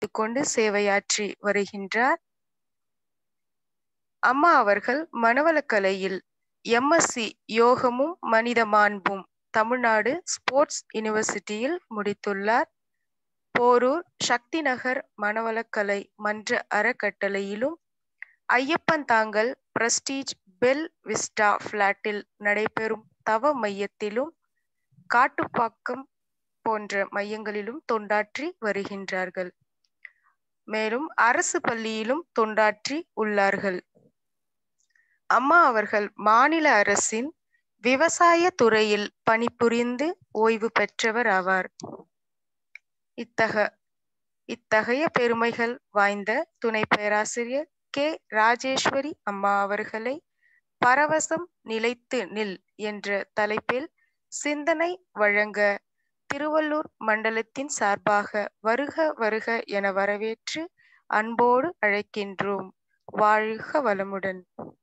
வைத்துக் கொண்டு சேவையாற்றி வருகின்றார் அம்மா அவர்கள் மனவளக்கலையில் எம்எஸ்சி யோகமும் மனித மாண்பும் தமிழ்நாடு ஸ்போர்ட்ஸ் யூனிவர்சிட்டியில் முடித்துள்ளார் போரூர் சக்தி நகர் மனவளக்கலை மன்ற அறக்கட்டளையிலும் Ayyappan Thangal prestige bell vista பிளாட்டில் நடைபெறும் தவ மையத்திலும் காட்டுப்பாக்கம் போன்ற மையங்களிலும் தொண்டாற்றி வருகின்றார்கள் மேலும் அரசு பள்ளியிலும் தொண்டாற்றி உள்ளார்கள் அம்மா அவர்கள் மாநில அரசின் விவசாய துறையில் பணிபுரிந்து ஓய்வு பெற்றவர் ஆவார் இத்தக இத்தகைய பெருமைகள் வாய்ந்த துணை பேராசிரியர் கே ராஜேஸ்வரி அம்மா அவர்களை பரவசம் நிலைத்து நில் என்ற தலைப்பில் சிந்தனை வழங்க திருவள்ளூர் மண்டலத்தின் சார்பாக வருக வருக என வரவேற்று அன்போடு அழைக்கின்றோம் வாழ்க வளமுடன்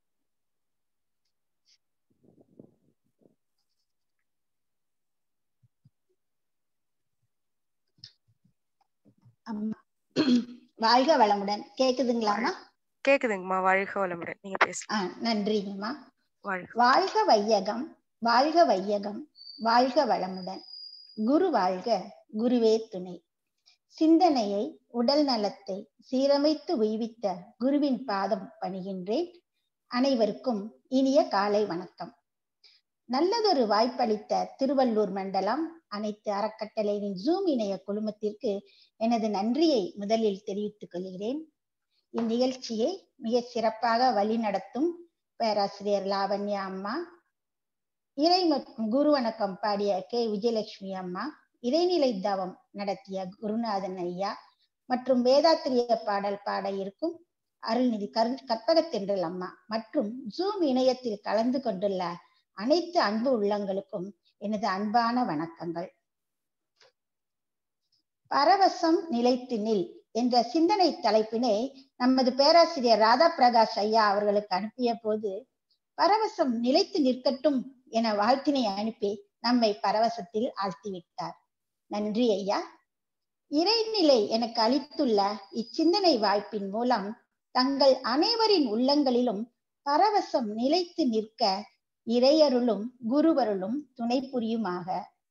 அம்மா வாழ்க வளமுடன் கேக்குதுங்களாம்மா கேக்குதுங்கம்மா வாழ்க வளமுடன் நீங்க பேசலாம் ஆ நன்றிங்கம்மா வாழ்க வாழ்க வையகம் வாழ்க வையகம் வாழ்க வளமுடன் குரு வாழ்க குருவே துணை சிந்தனையை உடல் நலத்தை சீரமைத்து உய்வித்த குருவின் பாதம் பணிகின்றேன் அனைவருக்கும் இனிய காலை வணக்கம் நல்லதொரு வாய்ப்பளித்த திருவள்ளூர் மண்டலம் அனைத்து அறக்கட்டளையின் ஜூம் இணைய குழுமத்திற்கு எனது நன்றியை முதலில் தெரிவித்துக் கொள்கிறேன் இந்நிகழ்ச்சியை மிக சிறப்பாக வழிநடத்தும் பேராசிரியர் லாவண்யா அம்மா இறை மற்றும் குரு வணக்கம் பாடிய கே விஜயலட்சுமி அம்மா இறைநிலை தவம் நடத்திய குருநாதன் ஐயா மற்றும் வேதாத்திரிய பாடல் பாட இருக்கும் அருள்நிதி கரு கற்பகத்தென்றல் அம்மா மற்றும் ஜூம் இணையத்தில் கலந்து கொண்டுள்ள அனைத்து அன்பு உள்ளங்களுக்கும் எனது அன்பான வணக்கங்கள் பரவசம் நிலைத்து நில் என்ற சிந்தனை தலைப்பினை நமது பேராசிரியர் ராதா பிரகாஷ் ஐயா அவர்களுக்கு அனுப்பிய போது பரவசம் நிலைத்து நிற்கட்டும் என வாழ்த்தினை அனுப்பி நம்மை பரவசத்தில் ஆழ்த்திவிட்டார் நன்றி ஐயா இறைநிலை எனக்கு அளித்துள்ள இச்சிந்தனை வாய்ப்பின் மூலம் தங்கள் அனைவரின் உள்ளங்களிலும் பரவசம் நிலைத்து நிற்க இறையருளும் குருவருளும் துணை புரியுமாக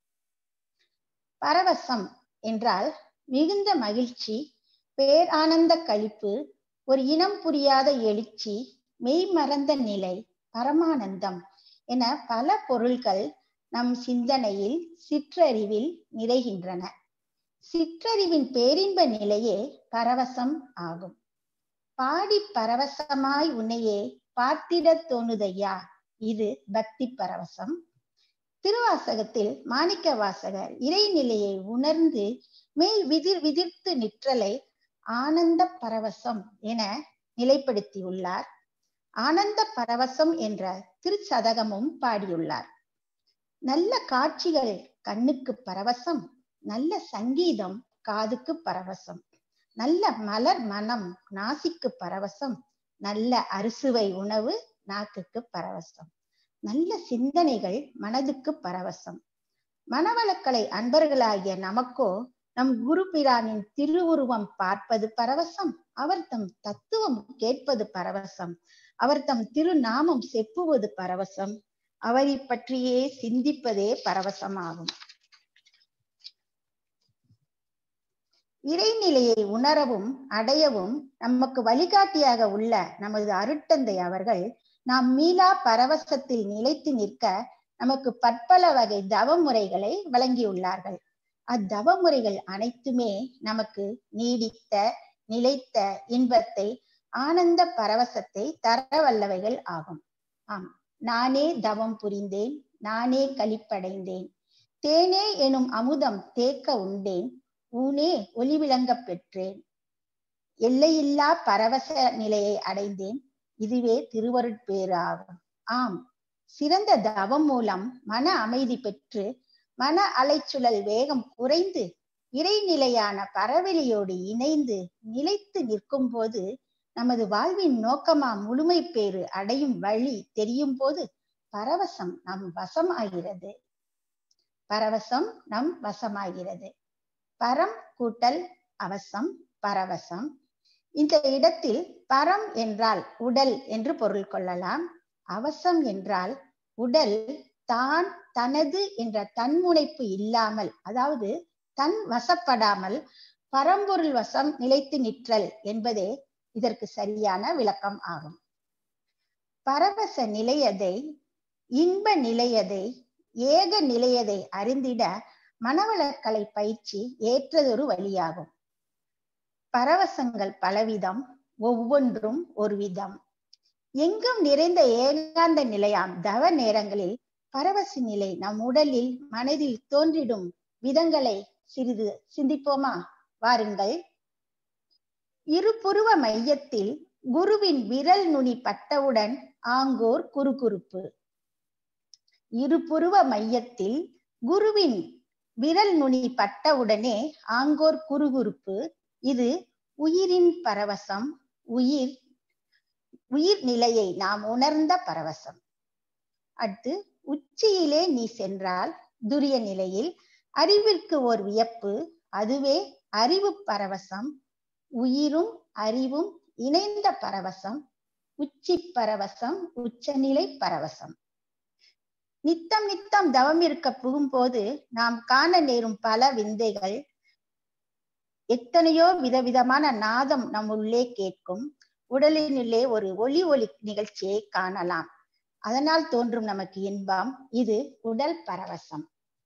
பரவசம் என்றால் மிகுந்த மகிழ்ச்சி பேரானந்த களிப்பு ஒரு இனம் புரியாத எழுச்சி மெய் மறந்த நிலை பரமானந்தம் என பல பொருள்கள் நம் சிந்தனையில் சிற்றறிவில் நிறைகின்றன சிற்றறிவின் பேரின்ப நிலையே பரவசம் ஆகும் பாடி பரவசமாய் உன்னையே பார்த்திட தோணுதையா இது பக்தி பரவசம் திருவாசகத்தில் மாணிக்க வாசகர் இறைநிலையை உணர்ந்து மேல் விதிர் விதிர்த்து நிற்றலை ஆனந்த பரவசம் என நிலைப்படுத்தியுள்ளார் ஆனந்த பரவசம் என்ற திருச்சதகமும் பாடியுள்ளார் நல்ல காட்சிகள் கண்ணுக்கு பரவசம் நல்ல சங்கீதம் காதுக்கு பரவசம் நல்ல மலர் மனம் நாசிக்கு பரவசம் நல்ல அறுசுவை உணவு நாக்குக்கு பரவசம் நல்ல சிந்தனைகள் மனதுக்கு பரவசம் மனவளக்கலை அன்பர்களாகிய நமக்கோ நம் குரு பிரானின் திருவுருவம் பார்ப்பது பரவசம் அவர் தம் தத்துவம் கேட்பது பரவசம் அவர் தம் திருநாமம் செப்புவது பரவசம் அவரை பற்றியே சிந்திப்பதே பரவசமாகும் இறைநிலையை உணரவும் அடையவும் நமக்கு வழிகாட்டியாக உள்ள நமது அருட்தந்தை அவர்கள் நாம் மீளா பரவசத்தில் நிலைத்து நிற்க நமக்கு பற்பல வகை தவ முறைகளை வழங்கியுள்ளார்கள் அத்தவ முறைகள் அனைத்துமே நமக்கு நீடித்த நிலைத்த இன்பத்தை ஆனந்த பரவசத்தை தர வல்லவைகள் ஆகும் ஆம் நானே தவம் புரிந்தேன் நானே கழிப்படைந்தேன் தேனே எனும் அமுதம் தேக்க உண்டேன் ஊனே ஒளி விளங்க பெற்றேன் எல்லையில்லா பரவச நிலையை அடைந்தேன் இதுவே திருவருட்பேறு ஆகும் ஆம் சிறந்த தவம் மூலம் மன அமைதி பெற்று மன அலைச்சுழல் வேகம் குறைந்து இறைநிலையான பரவெளியோடு இணைந்து நிலைத்து நிற்கும் போது நமது வாழ்வின் நோக்கமா முழுமை பேறு அடையும் வழி தெரியும் போது பரவசம் நம் வசமாகிறது பரவசம் நம் வசமாகிறது பரம் கூட்டல் அவசம் பரவசம் இந்த இடத்தில் பரம் என்றால் உடல் என்று பொருள் கொள்ளலாம் அவசம் என்றால் உடல் தான் தனது என்ற தன்முனைப்பு இல்லாமல் அதாவது தன் வசப்படாமல் பரம்பொருள் வசம் நிலைத்து நிற்றல் என்பதே இதற்கு சரியான விளக்கம் ஆகும் பரவச நிலையதை இன்ப நிலையதை ஏக நிலையதை அறிந்திட மனவளக்கலை பயிற்சி ஏற்றதொரு வழியாகும் பரவசங்கள் பலவிதம் ஒவ்வொன்றும் ஒரு விதம் எங்கும் நிறைந்த ஏகாந்த நிலையாம் தவ நேரங்களில் பரவச நிலை நம் உடலில் மனதில் தோன்றிடும் விதங்களை சிறிது சிந்திப்போமா வாருங்கள் இருபுருவ மையத்தில் குருவின் விரல் நுனி பட்டவுடன் ஆங்கோர் குறுகுறுப்பு இருபுருவ மையத்தில் குருவின் விரல் நுனி பட்டவுடனே ஆங்கோர் குறுகுறுப்பு இது உயிரின் பரவசம் உயிர் உயிர் நிலையை நாம் உணர்ந்த பரவசம் அடுத்து உச்சியிலே நீ சென்றால் துரிய நிலையில் அறிவிற்கு ஓர் வியப்பு அதுவே அறிவு பரவசம் உயிரும் அறிவும் இணைந்த பரவசம் உச்சி பரவசம் உச்சநிலை பரவசம் நித்தம் நித்தம் தவம் இருக்க புகும்போது நாம் காண நேரும் பல விந்தைகள் எத்தனையோ விதவிதமான நாதம் நம் உள்ளே கேட்கும் உடலினுள்ளே ஒரு ஒளி ஒளி நிகழ்ச்சியை காணலாம் அதனால் தோன்றும் நமக்கு இன்பம் இது உடல் பரவசம்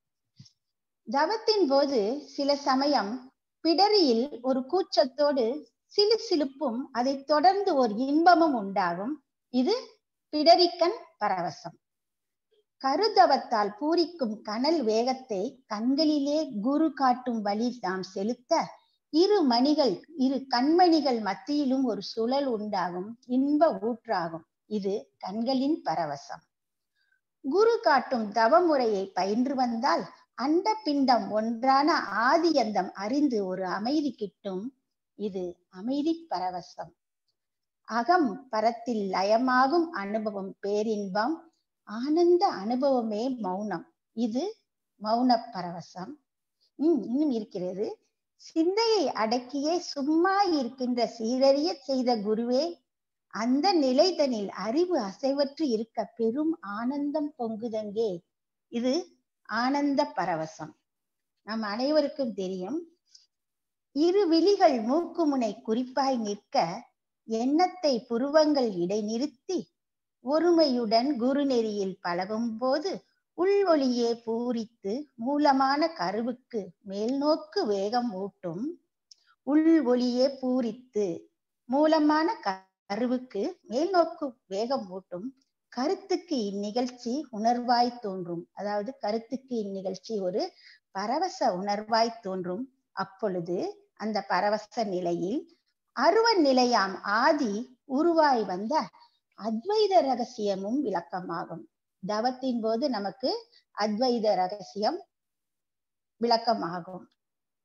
தவத்தின் போது சில சமயம் பிடரியில் ஒரு கூச்சத்தோடு சிலு சிலுப்பும் அதை தொடர்ந்து ஒரு இன்பமும் உண்டாகும் இது பிடரிக்கண் பரவசம் கருதவத்தால் பூரிக்கும் கனல் வேகத்தை கண்களிலே குரு காட்டும் வழி நாம் செலுத்த இரு மணிகள் இரு கண்மணிகள் மத்தியிலும் ஒரு சுழல் உண்டாகும் இன்ப ஊற்றாகும் இது கண்களின் பரவசம் குரு காட்டும் தவமுறையை பயின்று வந்தால் அண்ட பிண்டம் ஒன்றான ஆதியந்தம் அறிந்து ஒரு அமைதி கிட்டும் இது அமைதி பரவசம் அகம் பரத்தில் லயமாகும் அனுபவம் பேரின்பம் ஆனந்த அனுபவமே மௌனம் இது மௌன பரவசம் உம் இன்னும் இருக்கிறது சிந்தையை அடக்கியே சும்மா இருக்கின்ற சீரறிய செய்த குருவே அந்த நிலைதனில் அறிவு அசைவற்று இருக்க பெரும் ஆனந்தம் பொங்குதங்கே இது ஆனந்த பரவசம் நம் அனைவருக்கும் தெரியும் இரு விழிகள் மூக்குமுனை குறிப்பாய் நிற்க எண்ணத்தை புருவங்கள் இடைநிறுத்தி ஒருமையுடன் குருநெறியில் பழகும் போது உள்வொளியே பூரித்து மூலமான கருவுக்கு மேல்நோக்கு வேகம் ஊட்டும் உள் ஒளியே பூரித்து மூலமான கருவுக்கு மேல்நோக்கு வேகம் ஊட்டும் கருத்துக்கு இந்நிகழ்ச்சி உணர்வாய் தோன்றும் அதாவது கருத்துக்கு இந்நிகழ்ச்சி ஒரு பரவச உணர்வாய் தோன்றும் அப்பொழுது அந்த பரவச நிலையில் அருவ நிலையாம் ஆதி உருவாய் வந்த அத்வைத ரகசியமும் விளக்கமாகும் தவத்தின் போது நமக்கு அத்வைத ரகசியம் விளக்கமாகும்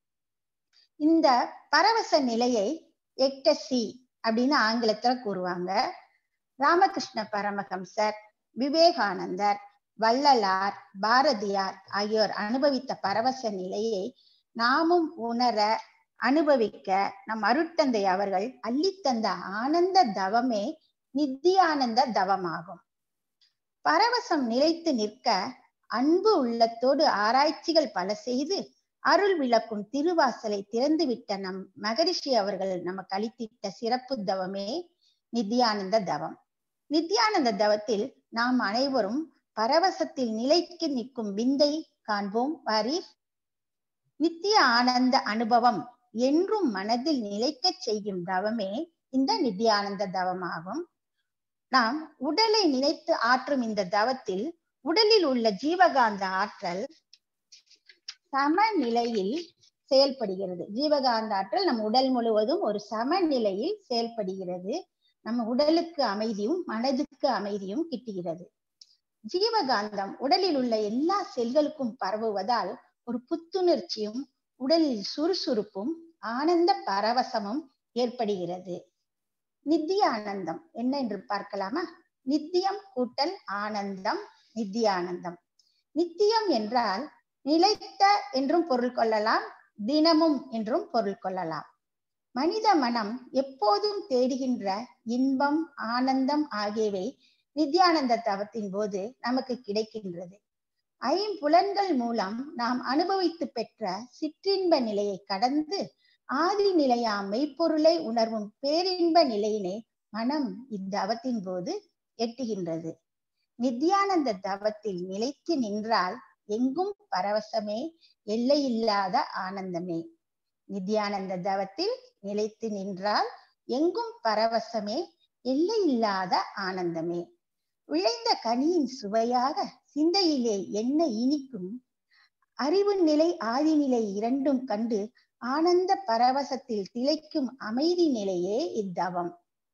இந்த பரவச நிலையை எக்டசி அப்படின்னு ஆங்கிலத்துல கூறுவாங்க ராமகிருஷ்ண பரமஹம்சர் விவேகானந்தர் வள்ளலார் பாரதியார் ஆகியோர் அனுபவித்த பரவச நிலையை நாமும் உணர அனுபவிக்க நம் அருட்தந்தை அவர்கள் அள்ளித்தந்த ஆனந்த தவமே நித்தியானந்த தவமாகும் பரவசம் நிலைத்து நிற்க அன்பு உள்ளத்தோடு ஆராய்ச்சிகள் பல செய்து அருள் விளக்கும் திருவாசலை திறந்துவிட்ட நம் மகரிஷி அவர்கள் நமக்கு அளித்திட்ட சிறப்பு தவமே நித்தியானந்த தவம் நித்தியானந்த தவத்தில் நாம் அனைவரும் பரவசத்தில் நிலைக்கு நிற்கும் விந்தை காண்போம் வாரீர் நித்திய ஆனந்த அனுபவம் என்றும் மனதில் நிலைக்க செய்யும் தவமே இந்த நித்தியானந்த தவமாகும் நாம் உடலை நினைத்து ஆற்றும் இந்த தவத்தில் உடலில் உள்ள ஜீவகாந்த ஆற்றல் சமநிலையில் செயல்படுகிறது ஜீவகாந்த ஆற்றல் நம் உடல் முழுவதும் ஒரு சமநிலையில் செயல்படுகிறது நம்ம உடலுக்கு அமைதியும் மனதுக்கு அமைதியும் கிட்டுகிறது ஜீவகாந்தம் உடலில் உள்ள எல்லா செல்களுக்கும் பரவுவதால் ஒரு புத்துணர்ச்சியும் உடலில் சுறுசுறுப்பும் ஆனந்த பரவசமும் ஏற்படுகிறது நித்திய ஆனந்தம் என்ன என்று பார்க்கலாமா நித்தியம் கூட்டல் ஆனந்தம் நித்தியானந்தம் நித்தியம் என்றால் நிலைத்த என்றும் பொருள் கொள்ளலாம் தினமும் என்றும் பொருள் கொள்ளலாம் மனித மனம் எப்போதும் தேடுகின்ற இன்பம் ஆனந்தம் ஆகியவை நித்யானந்த தவத்தின் போது நமக்கு கிடைக்கின்றது ஐம்புலன்கள் மூலம் நாம் அனுபவித்து பெற்ற சிற்றின்ப நிலையை கடந்து ஆதி நிலையா மெய்ப்பொருளை உணர்வும் பேரின்ப நிலையினை மனம் இத்தவத்தின் போது எட்டுகின்றது நித்யானந்த தவத்தில் நிலைத்து நின்றால் எங்கும் பரவசமே எல்லையில்லாத ஆனந்தமே நித்யானந்த தவத்தில் நிலைத்து நின்றால் எங்கும் பரவசமே எல்லையில்லாத ஆனந்தமே விளைந்த கனியின் சுவையாக சிந்தையிலே என்ன இனிக்கும் அறிவு நிலை ஆதிநிலை இரண்டும் கண்டு ஆனந்த பரவசத்தில் திளைக்கும் அமைதி நிலையே இத்தவம்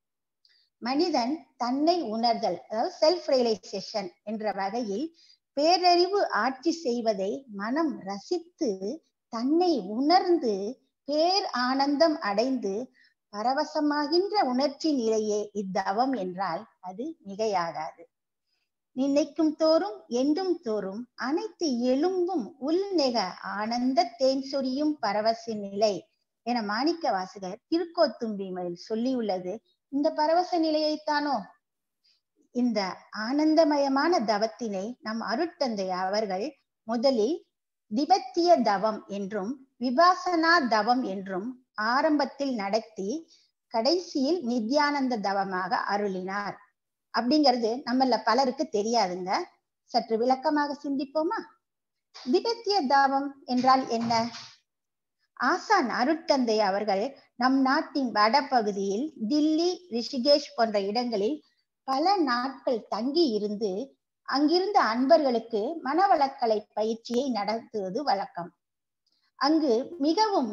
மனிதன் தன்னை உணர்தல் அதாவது செல்ஃப் ரியலைசேஷன் என்ற வகையில் பேரறிவு ஆட்சி செய்வதை மனம் ரசித்து தன்னை உணர்ந்து பேர் ஆனந்தம் அடைந்து பரவசமாகின்ற உணர்ச்சி நிலையே இத்தவம் என்றால் அது மிகையாகாது நினைக்கும் தோறும் என்றும் தோறும் அனைத்து எலும்பும் உள்நெக ஆனந்த தேன் சொரியும் பரவச நிலை என மாணிக்க வாசகர் திருக்கோத்தும்பிமையில் சொல்லியுள்ளது இந்த பரவச நிலையைத்தானோ இந்த ஆனந்தமயமான தவத்தினை நம் அருட்தந்தை அவர்கள் முதலில் திபத்திய தவம் என்றும் விபாசனா தவம் என்றும் ஆரம்பத்தில் நடத்தி கடைசியில் நித்யானந்த தவமாக அருளினார் அப்படிங்கிறது நம்மள பலருக்கு தெரியாதுங்க சற்று விளக்கமாக சிந்திப்போமா திபத்திய தாவம் என்றால் என்ன ஆசான் அருட்தந்தை அவர்கள் நம் நாட்டின் வடபகுதியில் தில்லி ரிஷிகேஷ் போன்ற இடங்களில் பல நாட்கள் தங்கி இருந்து அங்கிருந்த அன்பர்களுக்கு மனவளக்கலை பயிற்சியை நடத்துவது வழக்கம் அங்கு மிகவும்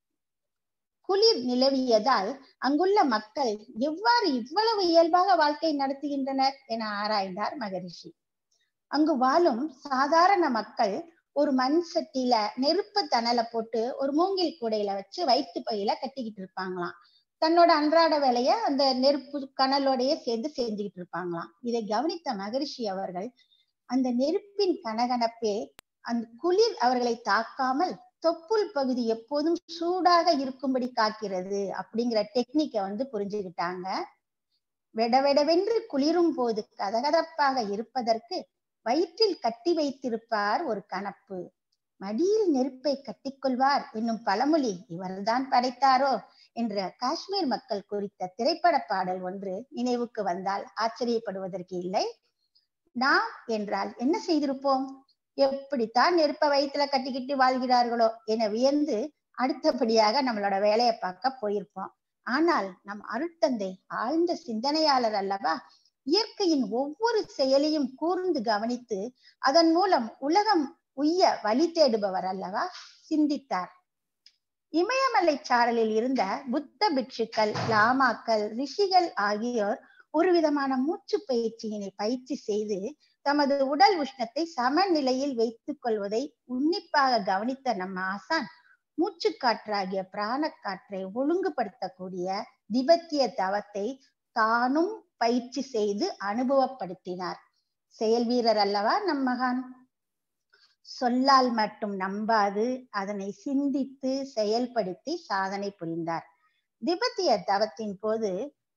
குளிர் நிலவியதால் அங்குள்ள மக்கள் எவ்வாறு இவ்வளவு இயல்பாக வாழ்க்கை நடத்துகின்றனர் என ஆராய்ந்தார் மகரிஷி அங்கு வாழும் சாதாரண மக்கள் ஒரு மண் சட்டியில நெருப்பு தணலை போட்டு ஒரு மூங்கில் கூடையில வச்சு வயிற்று பையில கட்டிக்கிட்டு இருப்பாங்களாம் தன்னோட அன்றாட வேலைய அந்த நெருப்பு கனலோடைய சேர்ந்து செஞ்சுக்கிட்டு இருப்பாங்களாம் இதை கவனித்த மகரிஷி அவர்கள் அந்த நெருப்பின் கனகனப்பே அந்த குளிர் அவர்களை தாக்காமல் தொப்புள் பகுதி எப்போதும் சூடாக இருக்கும்படி காக்கிறது அப்படிங்கிற டெக்னிக்கை வந்து புரிஞ்சுக்கிட்டாங்க வெடவெடவென்று குளிரும் போது கதகதப்பாக இருப்பதற்கு வயிற்றில் கட்டி வைத்திருப்பார் ஒரு கணப்பு மடியில் நெருப்பை கட்டிக்கொள்வார் என்னும் பழமொழி இவர்தான் படைத்தாரோ என்ற காஷ்மீர் மக்கள் குறித்த திரைப்பட பாடல் ஒன்று நினைவுக்கு வந்தால் ஆச்சரியப்படுவதற்கு இல்லை நாம் என்றால் என்ன செய்திருப்போம் எப்படித்தான் நெருப்ப வயிற்றுல கட்டிக்கிட்டு வாழ்கிறார்களோ என வியந்து அடுத்தபடியாக நம்மளோட வேலையை பார்க்க போயிருப்போம் ஆனால் நம் அருட்தந்தை ஆழ்ந்த சிந்தனையாளர் அல்லவா இயற்கையின் ஒவ்வொரு செயலையும் கூர்ந்து கவனித்து அதன் மூலம் உலகம் உய்ய வழி தேடுபவர் அல்லவா சிந்தித்தார் இமயமலை சாரலில் இருந்த புத்த பிட்சுக்கள் லாமாக்கள் ரிஷிகள் ஆகியோர் ஒரு விதமான மூச்சு பயிற்சியினை பயிற்சி செய்து தமது உடல் உஷ்ணத்தை சமநிலையில் வைத்துக் கொள்வதை உன்னிப்பாக கவனித்த நம்ம ஆசான் மூச்சு காற்றாகிய பிராணக்காற்றை ஒழுங்குபடுத்தக்கூடிய திபத்திய தவத்தை தானும் பயிற்சி செய்து அனுபவப்படுத்தினார் செயல் வீரர் அல்லவா நம் மகான் சொல்லால் மட்டும் நம்பாது அதனை சிந்தித்து செயல்படுத்தி சாதனை புரிந்தார் திபத்திய தவத்தின் போது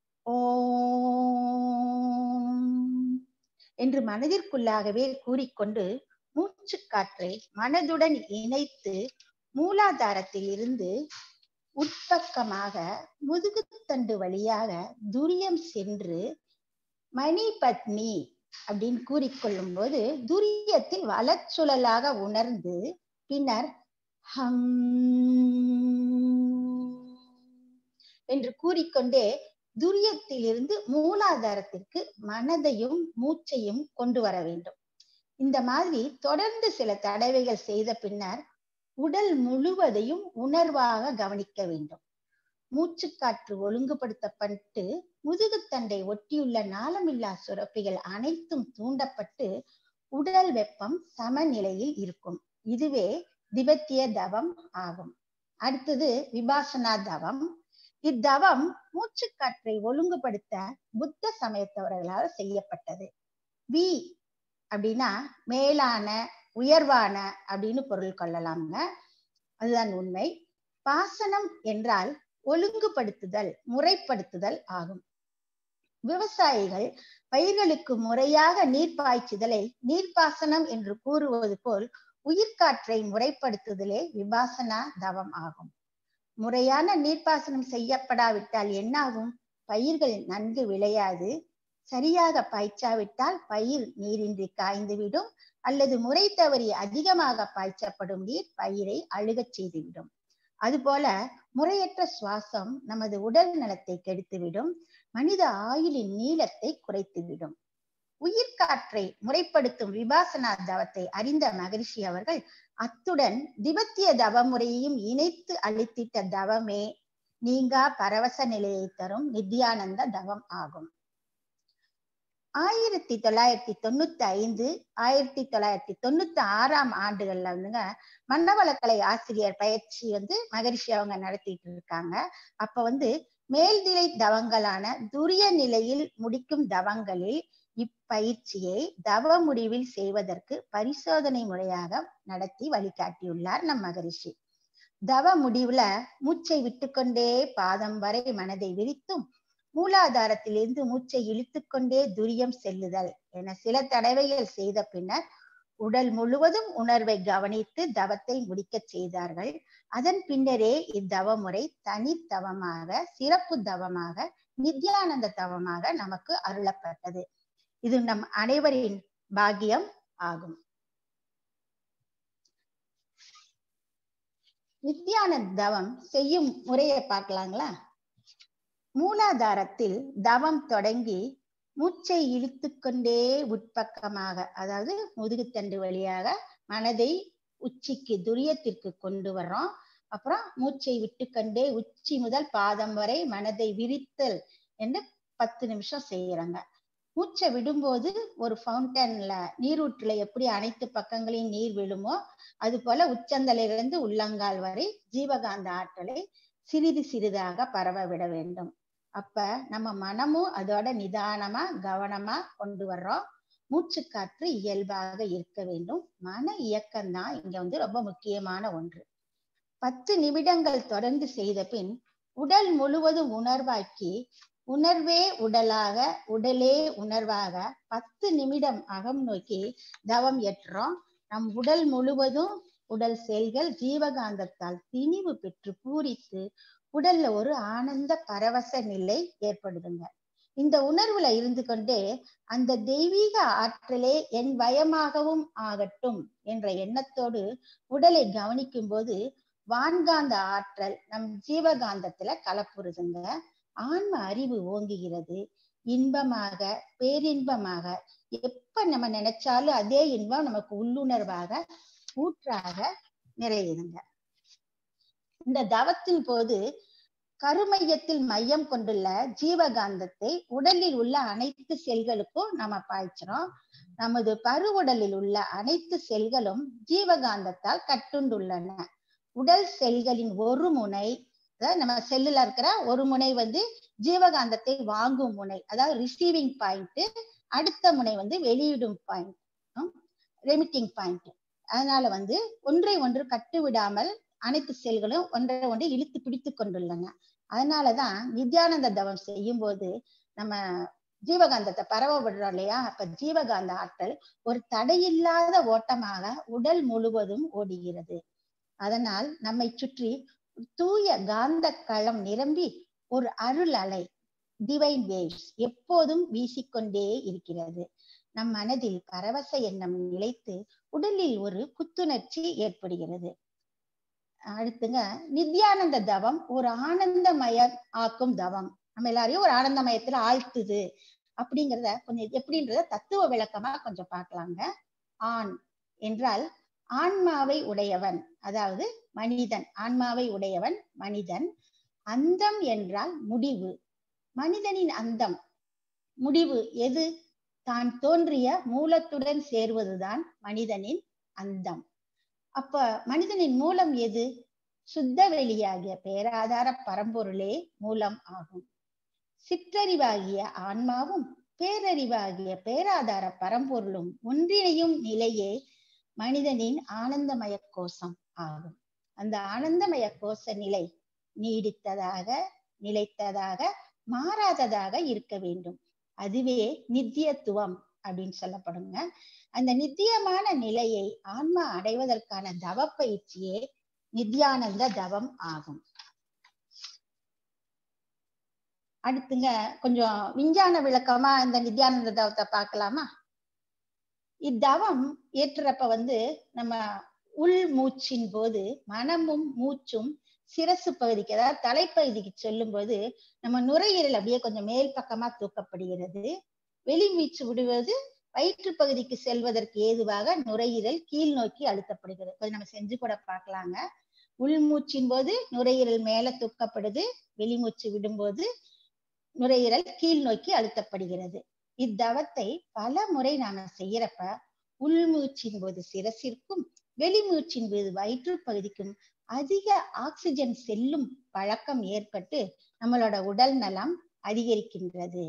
ஓம் என்று மனதிற்குள்ளாகவே கூறிக்கொண்டு மூச்சு காற்றை மனதுடன் இணைத்து மூலாதாரத்தில் இருந்து உட்பக்கமாக முதுகுத்தண்டு வழியாக துரியம் சென்று மணி பத்னி அப்படின்னு கூறிக்கொள்ளும் போது துரியத்தில் வளச்சுழலாக உணர்ந்து பின்னர் ஹம் என்று கூறிக்கொண்டே துரியத்திலிருந்து மூலாதாரத்திற்கு மனதையும் மூச்சையும் கொண்டு வர வேண்டும் இந்த மாதிரி தொடர்ந்து சில தடவைகள் செய்த பின்னர் உடல் முழுவதையும் உணர்வாக கவனிக்க வேண்டும் மூச்சுக்காற்று ஒழுங்குபடுத்தப்பட்டு முதுகுத்தண்டை ஒட்டியுள்ள நாளமில்லா சுரப்பிகள் அனைத்தும் தூண்டப்பட்டு உடல் வெப்பம் சமநிலையில் இருக்கும் இதுவே திபத்திய தவம் ஆகும் அடுத்தது விபாசனா தவம் இத்தவம் மூச்சுக்காற்றை ஒழுங்குபடுத்த புத்த சமயத்தவர்களால் செய்யப்பட்டது வி அப்படின்னா மேலான உயர்வான அப்படின்னு பொருள் கொள்ளலாம்ங்க அதுதான் உண்மை பாசனம் என்றால் ஒழுங்குபடுத்துதல் முறைப்படுத்துதல் ஆகும் விவசாயிகள் பயிர்களுக்கு முறையாக நீர் பாய்ச்சுதலை நீர்ப்பாசனம் என்று கூறுவது போல் உயிர்காற்றை முறைப்படுத்துதலே விபாசனா தவம் ஆகும் முறையான நீர்ப்பாசனம் செய்யப்படாவிட்டால் என்னாகும் பயிர்கள் நன்கு விளையாது சரியாக பாய்ச்சாவிட்டால் பயிர் நீரின்றி காய்ந்துவிடும் அல்லது முறை தவறி அதிகமாக பாய்ச்சப்படும் நீர் பயிரை அழுகச் செய்துவிடும் அதுபோல முறையற்ற சுவாசம் நமது உடல் நலத்தை கெடுத்துவிடும் மனித ஆயுளின் நீளத்தை குறைத்துவிடும் உயிர்காற்றை முறைப்படுத்தும் விபாசனா தவத்தை அறிந்த மகரிஷி அவர்கள் அத்துடன் திபத்திய தவ முறையையும் இணைத்து அளித்திட்ட தவமே நீங்கா பரவச நிலையை தரும் நித்யானந்த தவம் ஆகும் ஆயிரத்தி தொள்ளாயிரத்தி தொண்ணூத்தி ஐந்து ஆயிரத்தி தொள்ளாயிரத்தி தொண்ணூத்தி ஆறாம் ஆண்டுகள்ல வந்துங்க மன்னவளக்கலை ஆசிரியர் பயிற்சி வந்து மகரிஷி அவங்க நடத்திட்டு இருக்காங்க அப்ப வந்து மேல்நிலை தவங்களான துரிய நிலையில் முடிக்கும் தவங்களில் இப்பயிற்சியை தவ முடிவில் செய்வதற்கு பரிசோதனை முறையாக நடத்தி வழிகாட்டியுள்ளார் நம் மகரிஷி தவ முடிவுல மூச்சை விட்டுக்கொண்டே பாதம் வரை மனதை விரித்தும் மூலாதாரத்திலிருந்து மூச்சை இழுத்துக்கொண்டே துரியம் செல்லுதல் என சில தடவைகள் செய்த பின்னர் உடல் முழுவதும் உணர்வை கவனித்து தவத்தை முடிக்க செய்தார்கள் அதன் பின்னரே இத்தவ முறை தனித்தவமாக சிறப்பு தவமாக நித்யானந்த தவமாக நமக்கு அருளப்பட்டது இது நம் அனைவரின் பாக்கியம் ஆகும் நித்யானந்த தவம் செய்யும் முறையை பார்க்கலாங்களா மூலாதாரத்தில் தவம் தொடங்கி மூச்சை இழுத்துக்கொண்டே உட்பக்கமாக அதாவது முதுகுத்தண்டு வழியாக மனதை உச்சிக்கு துரியத்திற்கு கொண்டு வர்றோம் அப்புறம் மூச்சை விட்டுக்கொண்டே உச்சி முதல் பாதம் வரை மனதை விரித்தல் என்று பத்து நிமிஷம் செய்யறாங்க மூச்சை விடும்போது ஒரு ஃபவுண்டன்ல நீரூற்றுல எப்படி அனைத்து பக்கங்களையும் நீர் விழுமோ அது போல உச்சந்தலையிலிருந்து உள்ளங்கால் வரை ஜீவகாந்த ஆற்றலை சிறிது சிறிதாக பரவ விட வேண்டும் அப்ப நம்ம மனமும் அதோட நிதானமா கவனமா கொண்டு வர்றோம் மூச்சு காற்று இயல்பாக இருக்க வேண்டும் மன இயக்கம்தான் இங்க வந்து ரொம்ப முக்கியமான ஒன்று பத்து நிமிடங்கள் தொடர்ந்து செய்த பின் உடல் முழுவதும் உணர்வாக்கி உணர்வே உடலாக உடலே உணர்வாக பத்து நிமிடம் அகம் நோக்கி தவம் ஏற்றோம் நம் உடல் முழுவதும் உடல் செல்கள் ஜீவகாந்தத்தால் திணிவு பெற்று பூரித்து உடல்ல ஒரு ஆனந்த பரவச நிலை ஏற்படுதுங்க இந்த உணர்வுல இருந்து கொண்டே அந்த தெய்வீக ஆற்றலே என் பயமாகவும் ஆகட்டும் என்ற எண்ணத்தோடு உடலை கவனிக்கும் போது வான்காந்த ஆற்றல் நம் ஜீவகாந்தத்துல கலப்புறுதுங்க ஆன்ம அறிவு ஓங்குகிறது இன்பமாக பேரின்பமாக எப்ப நம்ம நினைச்சாலும் அதே இன்பம் நமக்கு உள்ளுணர்வாக ஊற்றாக நிறையுதுங்க இந்த தவத்தின் போது கருமையத்தில் மையம் கொண்டுள்ள ஜீவகாந்தத்தை உடலில் உள்ள அனைத்து செல்களுக்கும் நம்ம பாய்ச்சிரும் நமது பருவுடலில் உள்ள அனைத்து செல்களும் ஜீவகாந்தத்தால் கட்டுண்டுள்ளன உடல் செல்களின் ஒரு முனை அதாவது நம்ம செல்லுல இருக்கிற ஒரு முனை வந்து ஜீவகாந்தத்தை வாங்கும் முனை அதாவது ரிசீவிங் பாயிண்ட் அடுத்த முனை வந்து வெளியிடும் பாயிண்ட் ரெமிட்டிங் பாயிண்ட் அதனால வந்து ஒன்றை ஒன்று கட்டு விடாமல் அனைத்து செல்களும் ஒன்றை ஒன்று இழுத்து பிடித்து கொண்டுள்ளன அதனாலதான் நித்யானந்த தவம் செய்யும் போது நம்ம ஜீவகாந்தத்தை பரவ விடுறோம் இல்லையா அப்ப ஜீவகாந்த ஆற்றல் ஒரு தடையில்லாத ஓட்டமாக உடல் முழுவதும் ஓடுகிறது அதனால் நம்மை சுற்றி தூய காந்த களம் நிரம்பி ஒரு அருள் அலை டிவைன் வேவ்ஸ் எப்போதும் வீசிக்கொண்டே இருக்கிறது நம் மனதில் பரவச எண்ணம் நிலைத்து உடலில் ஒரு புத்துணர்ச்சி ஏற்படுகிறது அடுத்துங்க நித்யானந்த தவம் ஒரு ஆனந்தமய ஆக்கும் தவம் நம்ம எல்லாரையும் ஒரு ஆனந்தமயத்துல ஆழ்த்துது அப்படிங்கிறத கொஞ்சம் எப்படின்றத தத்துவ விளக்கமா கொஞ்சம் பார்க்கலாங்க ஆண் என்றால் ஆன்மாவை உடையவன் அதாவது மனிதன் ஆன்மாவை உடையவன் மனிதன் அந்தம் என்றால் முடிவு மனிதனின் அந்தம் முடிவு எது தான் தோன்றிய மூலத்துடன் சேர்வதுதான் மனிதனின் அந்தம் அப்ப மனிதனின் மூலம் எது சுத்த வெளியாகிய பேராதார பரம்பொருளே மூலம் ஆகும் சிற்றறிவாகிய ஆன்மாவும் பேரறிவாகிய பேராதார பரம்பொருளும் ஒன்றிணையும் நிலையே மனிதனின் ஆனந்தமய கோஷம் ஆகும் அந்த ஆனந்தமய கோஷ நிலை நீடித்ததாக நிலைத்ததாக மாறாததாக இருக்க வேண்டும் அதுவே நித்தியத்துவம் அப்படின்னு சொல்லப்படுங்க அந்த நித்தியமான நிலையை ஆன்மா அடைவதற்கான தவ பயிற்சியே நித்யானந்த தவம் ஆகும் அடுத்துங்க கொஞ்சம் விஞ்ஞான விளக்கமா இந்த நித்யானந்த தவத்தை பார்க்கலாமா இத்தவம் ஏற்றுறப்ப வந்து நம்ம உள் மூச்சின் போது மனமும் மூச்சும் சிரசு பகுதிக்கு அதாவது தலைப்பகுதிக்கு சொல்லும் போது நம்ம நுரையீரல் அப்படியே கொஞ்சம் மேல் பக்கமா தூக்கப்படுகிறது வெளி மூச்சு விடுவது வயிற்று பகுதிக்கு செல்வதற்கு ஏதுவாக நுரையீரல் கீழ் நோக்கி அழுத்தப்படுகிறது கொஞ்சம் நம்ம செஞ்சு கூட பார்க்கலாங்க உள்மூச்சின் போது நுரையீரல் மேல தூக்கப்படுது வெளிமூச்சு விடும்போது நுரையீரல் கீழ் நோக்கி அழுத்தப்படுகிறது இத்தவத்தை பல முறை நாம செய்யறப்ப உள்மூச்சின் போது சிரசிற்கும் வெளிமூச்சின் போது வயிற்று பகுதிக்கும் அதிக ஆக்சிஜன் செல்லும் பழக்கம் ஏற்பட்டு நம்மளோட உடல் நலம் அதிகரிக்கின்றது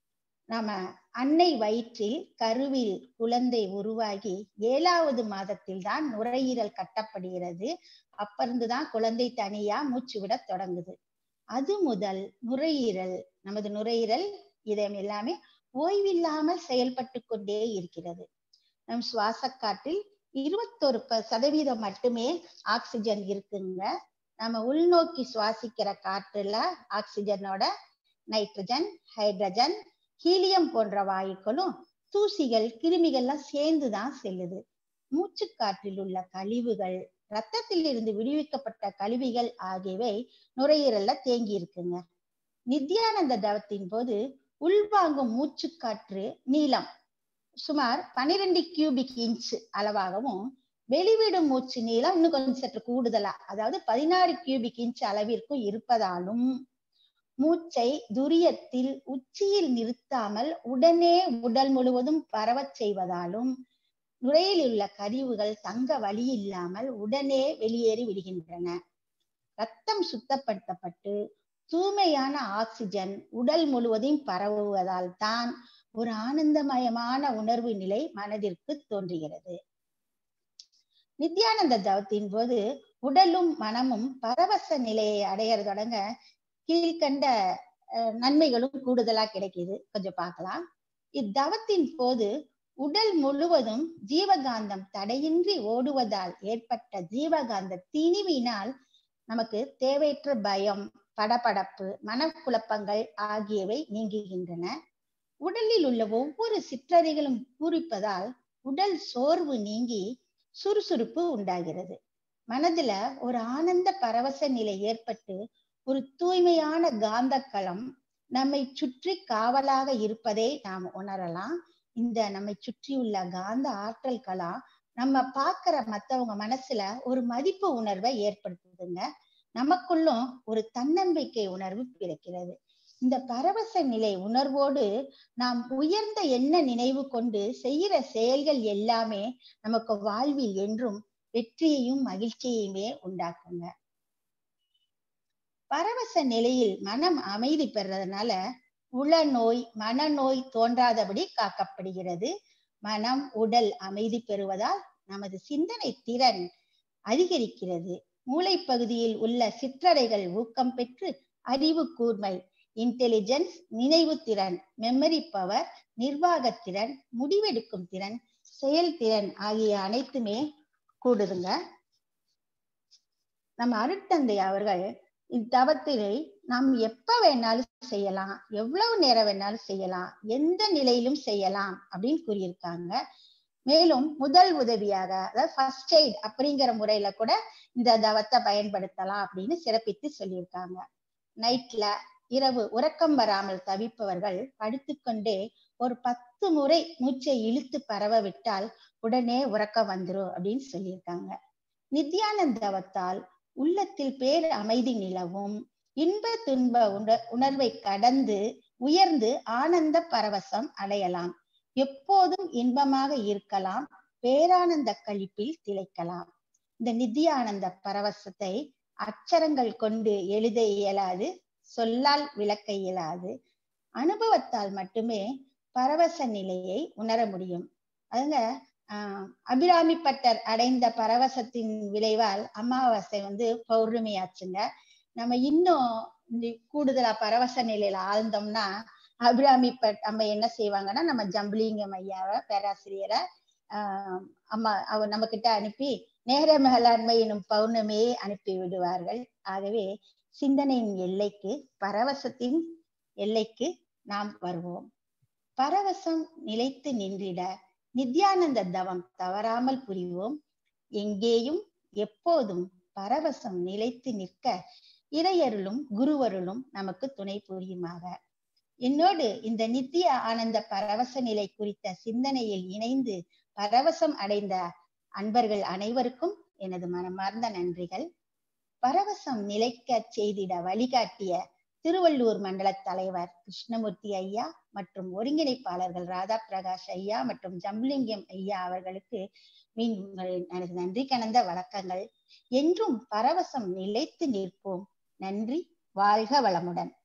நாம அன்னை வயிற்றில் கருவில் குழந்தை உருவாகி ஏழாவது மாதத்தில் தான் நுரையீரல் கட்டப்படுகிறது அப்ப இருந்துதான் குழந்தை தனியா மூச்சு விட தொடங்குது அது முதல் நுரையீரல் நமது நுரையீரல் இதயம் எல்லாமே ஓய்வில்லாமல் செயல்பட்டு கொண்டே இருக்கிறது நம் சுவாச காற்றில் இருபத்தொரு சதவீதம் மட்டுமே ஆக்சிஜன் இருக்குங்க நம்ம உள்நோக்கி சுவாசிக்கிற காற்றுல ஆக்சிஜனோட நைட்ரஜன் ஹைட்ரஜன் ஹீலியம் போன்ற வாயுக்களும் தூசிகள் கிருமிகள்லாம் சேர்ந்துதான் செல்லுது மூச்சு காற்றில் உள்ள கழிவுகள் ரத்தத்தில் இருந்து விடுவிக்கப்பட்ட கழிவுகள் ஆகியவை நுரையீரல்ல தேங்கி இருக்குங்க நித்யானந்த தவத்தின் போது உள்வாங்கும் மூச்சு காற்று நீளம் சுமார் பனிரெண்டு கியூபிக் இன்ச் அளவாகவும் வெளிவிடும் மூச்சு நீளம் இன்னும் கொஞ்சம் சற்று கூடுதலா அதாவது பதினாறு கியூபிக் இன்ச் அளவிற்கும் இருப்பதாலும் மூச்சை துரியத்தில் உச்சியில் நிறுத்தாமல் உடனே உடல் முழுவதும் பரவச் செய்வதாலும் நுரையில் உள்ள கழிவுகள் தங்க வழி இல்லாமல் உடனே வெளியேறி விடுகின்றன ரத்தம் சுத்தப்படுத்தப்பட்டு தூய்மையான ஆக்சிஜன் உடல் முழுவதும் பரவுவதால் தான் ஒரு ஆனந்தமயமான உணர்வு நிலை மனதிற்கு தோன்றுகிறது நித்யானந்த தவத்தின் போது உடலும் மனமும் பரவச நிலையை அடையற தொடங்க கீழ்கண்ட நன்மைகளும் கூடுதலா கிடைக்குது கொஞ்சம் பார்க்கலாம் இத்தவத்தின் போது உடல் முழுவதும் ஜீவகாந்தம் தடையின்றி ஓடுவதால் ஏற்பட்ட ஜீவகாந்த திணிவினால் நமக்கு தேவையற்ற பயம் படபடப்பு மனக்குழப்பங்கள் ஆகியவை நீங்குகின்றன உடலில் உள்ள ஒவ்வொரு சிற்றறைகளும் பூரிப்பதால் உடல் சோர்வு நீங்கி சுறுசுறுப்பு உண்டாகிறது மனதுல ஒரு ஆனந்த பரவச நிலை ஏற்பட்டு ஒரு தூய்மையான காந்தக்களம் நம்மை சுற்றி காவலாக இருப்பதை நாம் உணரலாம் இந்த நம்மை சுற்றியுள்ள காந்த ஆற்றல் களம் நம்ம பாக்குற மத்தவங்க மனசுல ஒரு மதிப்பு உணர்வை ஏற்படுத்துதுங்க நமக்குள்ளும் ஒரு தன்னம்பிக்கை உணர்வு பிறக்கிறது இந்த பரவச நிலை உணர்வோடு நாம் உயர்ந்த எண்ண நினைவு கொண்டு செய்யற செயல்கள் எல்லாமே நமக்கு வாழ்வில் என்றும் வெற்றியையும் மகிழ்ச்சியையுமே உண்டாக்குங்க பரவச நிலையில் மனம் அமைதி பெறதுனால உளநோய் மனநோய் தோன்றாதபடி காக்கப்படுகிறது மனம் உடல் அமைதி பெறுவதால் நமது சிந்தனை திறன் அதிகரிக்கிறது மூளை பகுதியில் உள்ள சிற்றறைகள் ஊக்கம் பெற்று அறிவு கூர்மை இன்டெலிஜென்ஸ் நினைவு திறன் மெமரி பவர் நிர்வாகத்திறன் முடிவெடுக்கும் திறன் செயல்திறன் ஆகிய அனைத்துமே கூடுதுங்க நம்ம அருட்தந்தை அவர்கள் இத்தவத்தினை நாம் எப்ப வேணாலும் செய்யலாம் எவ்வளவு நேரம் வேணாலும் செய்யலாம் எந்த நிலையிலும் செய்யலாம் அப்படின்னு கூறியிருக்காங்க மேலும் முதல் உதவியாக அதாவது ஃபர்ஸ்ட் எய்ட் அப்படிங்கிற முறையில கூட இந்த தவத்தை பயன்படுத்தலாம் அப்படின்னு சிறப்பித்து சொல்லியிருக்காங்க நைட்ல இரவு உறக்கம் வராமல் தவிப்பவர்கள் படுத்துக்கொண்டே ஒரு பத்து முறை மூச்சை இழுத்து பரவ விட்டால் உடனே உறக்கம் வந்துரும் அப்படின்னு சொல்லியிருக்காங்க நித்யானந்தவத்தால் உள்ளத்தில் பேர் அமைதி நிலவும் இன்ப துன்ப உணர்வை கடந்து உயர்ந்து ஆனந்த பரவசம் அடையலாம் எப்போதும் இன்பமாக இருக்கலாம் பேரானந்த கழிப்பில் திளைக்கலாம் இந்த நித்தியானந்த பரவசத்தை அச்சரங்கள் கொண்டு எழுத இயலாது சொல்லால் விளக்க இயலாது அனுபவத்தால் மட்டுமே பரவச நிலையை உணர முடியும் அதுங்க ஆஹ் அபிராமி பட்டர் அடைந்த பரவசத்தின் விளைவால் அமாவாசை வந்து பௌர்ணமி ஆச்சுங்க நம்ம இன்னும் இந்த கூடுதலா பரவச நிலையில ஆழ்ந்தோம்னா அபிராமி பட் நம்ம என்ன செய்வாங்கன்னா நம்ம ஜம்புலிங்கம் ஐயாவை பேராசிரியரை ஆஹ் அம்மா அவர் நம்ம கிட்ட அனுப்பி நேர மேலாண்மை எனும் பௌர்ணமியை அனுப்பி விடுவார்கள் ஆகவே சிந்தனையின் எல்லைக்கு பரவசத்தின் எல்லைக்கு நாம் வருவோம் பரவசம் நிலைத்து நின்றிட நித்யானந்த தவம் தவறாமல் புரிவோம் எங்கேயும் எப்போதும் பரவசம் நிலைத்து நிற்க இறையருளும் குருவருளும் நமக்கு துணை புரியுமாக என்னோடு இந்த நித்திய ஆனந்த பரவச நிலை குறித்த சிந்தனையில் இணைந்து பரவசம் அடைந்த அன்பர்கள் அனைவருக்கும் எனது மனமார்ந்த நன்றிகள் பரவசம் நிலைக்க செய்திட வழிகாட்டிய திருவள்ளூர் மண்டல தலைவர் கிருஷ்ணமூர்த்தி ஐயா மற்றும் ஒருங்கிணைப்பாளர்கள் ராதா பிரகாஷ் ஐயா மற்றும் ஜம்புலிங்கம் ஐயா அவர்களுக்கு மீண்டும் எனது நன்றி கலந்த வணக்கங்கள் என்றும் பரவசம் நிலைத்து நிற்போம் நன்றி வாழ்க வளமுடன்